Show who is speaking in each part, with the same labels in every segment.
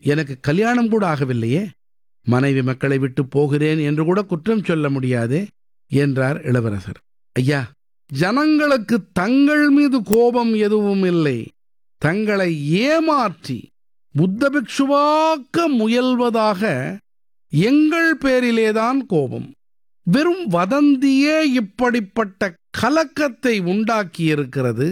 Speaker 1: எனக்கு கல்யாணம் கூட ஆகவில்லையே மனைவி மக்களை விட்டு போகிறேன் என்று கூட குற்றம் சொல்ல முடியாதே என்றார் இளவரசர் ஐயா ஜனங்களுக்கு தங்கள் மீது கோபம் எதுவும் இல்லை தங்களை ஏமாற்றி புத்த பிக்ஷுவாக்க முயல்வதாக எங்கள் பேரிலேதான் கோபம் வெறும் வதந்தியே இப்படிப்பட்ட கலக்கத்தை உண்டாக்கியிருக்கிறது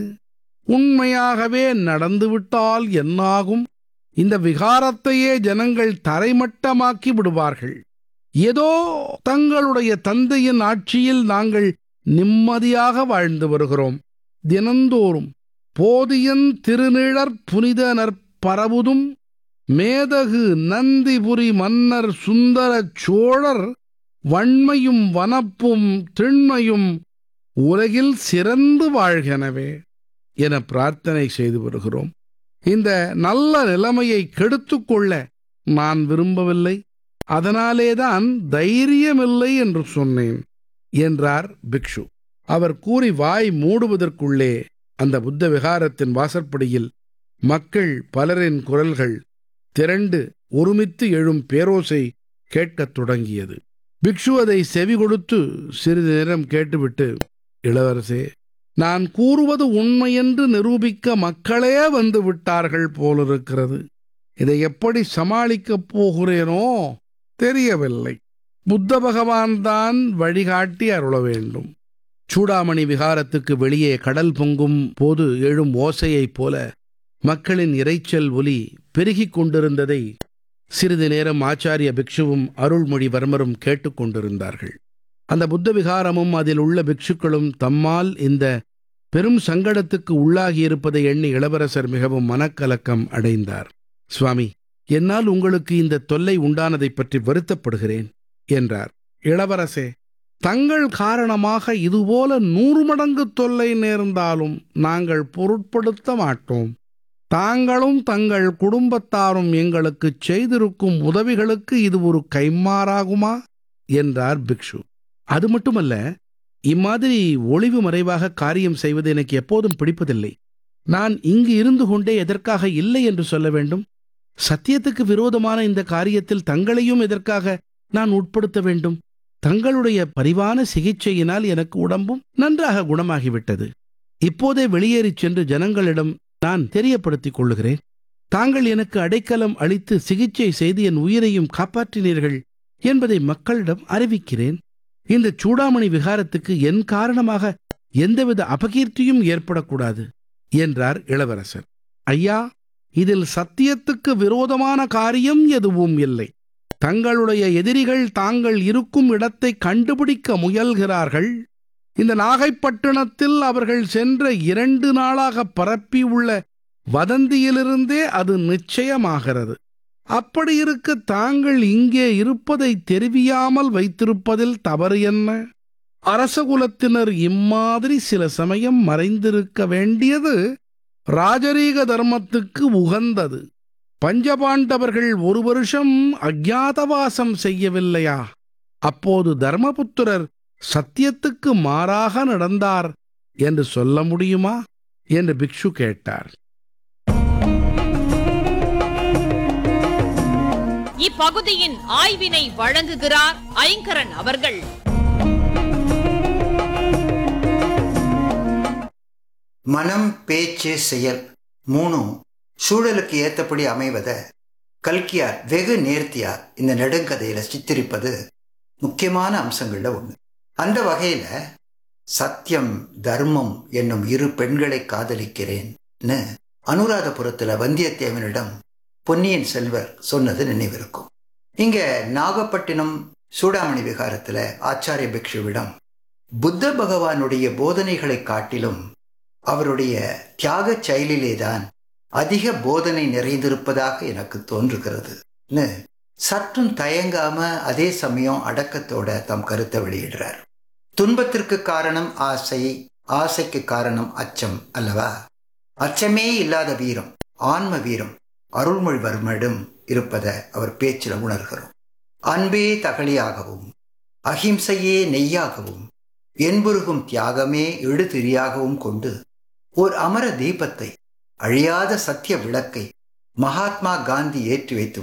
Speaker 1: உண்மையாகவே நடந்துவிட்டால் என்னாகும் இந்த விகாரத்தையே ஜனங்கள் தரைமட்டமாக்கி விடுவார்கள் ஏதோ தங்களுடைய தந்தையின் ஆட்சியில் நாங்கள் நிம்மதியாக வாழ்ந்து வருகிறோம் தினந்தோறும் போதியன் திருநிழற் புனிதனர் பரவுதும் மேதகு நந்திபுரி மன்னர் சுந்தர சோழர் வன்மையும் வனப்பும் திண்மையும் உலகில் சிறந்து வாழ்கெனவே என பிரார்த்தனை செய்து வருகிறோம் இந்த நல்ல நிலைமையை கெடுத்துக் கொள்ள நான் விரும்பவில்லை அதனாலேதான் தைரியமில்லை என்று சொன்னேன் என்றார் பிக்ஷு அவர் கூறி வாய் மூடுவதற்குள்ளே அந்த புத்த விகாரத்தின் வாசற்படியில் மக்கள் பலரின் குரல்கள் திரண்டு ஒருமித்து எழும் பேரோசை கேட்கத் தொடங்கியது பிக்ஷு அதை செவி கொடுத்து சிறிது நேரம் கேட்டுவிட்டு இளவரசே நான் கூறுவது உண்மையென்று நிரூபிக்க மக்களே வந்து விட்டார்கள் போலிருக்கிறது இதை எப்படி சமாளிக்கப் போகிறேனோ தெரியவில்லை புத்த பகவான் தான் வழிகாட்டி அருள வேண்டும் சூடாமணி விகாரத்துக்கு வெளியே கடல் பொங்கும் போது எழும் ஓசையைப் போல மக்களின் இரைச்சல் ஒலி பெருகிக் கொண்டிருந்ததை சிறிது நேரம் ஆச்சாரிய பிக்ஷுவும் அருள்மொழிவர்மரும் கேட்டுக்கொண்டிருந்தார்கள் அந்த புத்த விகாரமும் அதில் உள்ள பிக்ஷுக்களும் தம்மால் இந்த பெரும் சங்கடத்துக்கு உள்ளாகியிருப்பதை எண்ணி இளவரசர் மிகவும் மனக்கலக்கம் அடைந்தார் சுவாமி என்னால் உங்களுக்கு இந்த தொல்லை உண்டானதைப் பற்றி வருத்தப்படுகிறேன் என்றார் இளவரசே தங்கள் காரணமாக இதுபோல நூறு மடங்கு தொல்லை நேர்ந்தாலும் நாங்கள் பொருட்படுத்த மாட்டோம் தாங்களும் தங்கள் குடும்பத்தாரும் எங்களுக்கு செய்திருக்கும் உதவிகளுக்கு இது ஒரு கைமாறாகுமா என்றார் பிக்ஷு அது மட்டுமல்ல இம்மாதிரி ஒளிவு மறைவாக காரியம் செய்வது எனக்கு எப்போதும் பிடிப்பதில்லை நான் இங்கு இருந்து கொண்டே எதற்காக இல்லை என்று சொல்ல வேண்டும் சத்தியத்துக்கு விரோதமான இந்த காரியத்தில் தங்களையும் எதற்காக நான் உட்படுத்த வேண்டும் தங்களுடைய பரிவான சிகிச்சையினால் எனக்கு உடம்பும் நன்றாக குணமாகிவிட்டது இப்போதே வெளியேறிச் சென்று ஜனங்களிடம் நான் தெரியப்படுத்திக் கொள்ளுகிறேன் தாங்கள் எனக்கு அடைக்கலம் அளித்து சிகிச்சை செய்து என் உயிரையும் காப்பாற்றினீர்கள் என்பதை மக்களிடம் அறிவிக்கிறேன் இந்த சூடாமணி விகாரத்துக்கு என் காரணமாக எந்தவித அபகீர்த்தியும் ஏற்படக்கூடாது என்றார் இளவரசர் ஐயா இதில் சத்தியத்துக்கு விரோதமான காரியம் எதுவும் இல்லை தங்களுடைய எதிரிகள் தாங்கள் இருக்கும் இடத்தை கண்டுபிடிக்க முயல்கிறார்கள் இந்த நாகைப்பட்டினத்தில் அவர்கள் சென்ற இரண்டு நாளாக பரப்பியுள்ள வதந்தியிலிருந்தே அது நிச்சயமாகிறது அப்படி இருக்க தாங்கள் இங்கே இருப்பதை தெரிவியாமல் வைத்திருப்பதில் தவறு என்ன அரசகுலத்தினர் இம்மாதிரி சில சமயம் மறைந்திருக்க வேண்டியது ராஜரீக தர்மத்துக்கு உகந்தது பஞ்சபாண்டவர்கள் ஒரு வருஷம் அஜாதவாசம் செய்யவில்லையா அப்போது தர்மபுத்திரர் சத்தியத்துக்கு மாறாக நடந்தார் என்று சொல்ல முடியுமா என்று பிக்ஷு கேட்டார்
Speaker 2: இப்பகுதியின் ஆய்வினை வழங்குகிறார் ஐங்கரன் அவர்கள்
Speaker 3: மனம் பேச்சு செயல் மூணும் சூழலுக்கு ஏத்தபடி அமைவத கல்கியார் வெகு நேர்த்தியா இந்த நெடுங்கதையில சித்தரிப்பது முக்கியமான அம்சங்கள்ல ஒண்ணு அந்த வகையில சத்தியம் தர்மம் என்னும் இரு பெண்களை காதலிக்கிறேன்னு அனுராதபுரத்துல வந்தியத்தேவனிடம் பொன்னியின் செல்வர் சொன்னது நினைவிருக்கும் இங்க நாகப்பட்டினம் சூடாமணி விகாரத்துல ஆச்சாரிய பிக்ஷுவிடம் புத்த பகவானுடைய போதனைகளை காட்டிலும் அவருடைய தியாக செயலிலேதான் அதிக போதனை நிறைந்திருப்பதாக எனக்கு தோன்றுகிறது சற்றும் தயங்காம அதே சமயம் அடக்கத்தோட தம் கருத்தை வெளியிடுறார் துன்பத்திற்கு காரணம் ஆசை ஆசைக்கு காரணம் அச்சம் அல்லவா அச்சமே இல்லாத வீரம் ஆன்ம வீரம் அருள்மொழிவர்மரிடம் இருப்பதை அவர் பேச்சில் உணர்கிறோம் அன்பே தகலியாகவும் அகிம்சையே நெய்யாகவும் என்புருகும் தியாகமே எழுதிரியாகவும் கொண்டு ஓர் அமர தீபத்தை அழியாத சத்திய விளக்கை மகாத்மா காந்தி ஏற்றி வைத்து